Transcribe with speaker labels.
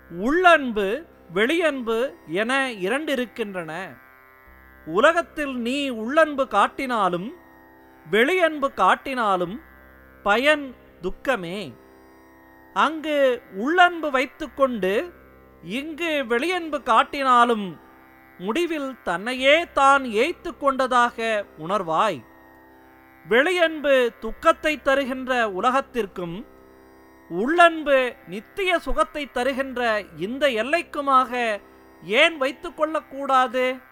Speaker 1: உள்ளன்பு வெளியன்பு என இரண்டு இருக்கின்றன உலகத்தில் நீ உள்ளன்பு காட்டினாலும் வெளியன்பு காட்டினாலும் பயன் துக்கமே அங்கு உள்ளன்பு வைத்துக்கொண்டு இங்கு வெளியன்பு காட்டினாலும் முடிவில் தன்னையே தான் ஏய்த்து கொண்டதாக உணர்வாய் வெளியன்பு துக்கத்தை தருகின்ற உலகத்திற்கும் உள்ளன்பு நித்திய சுகத்தை தருகின்ற இந்த எல்லைக்குமாக ஏன் வைத்துக் கொள்ளக்கூடாது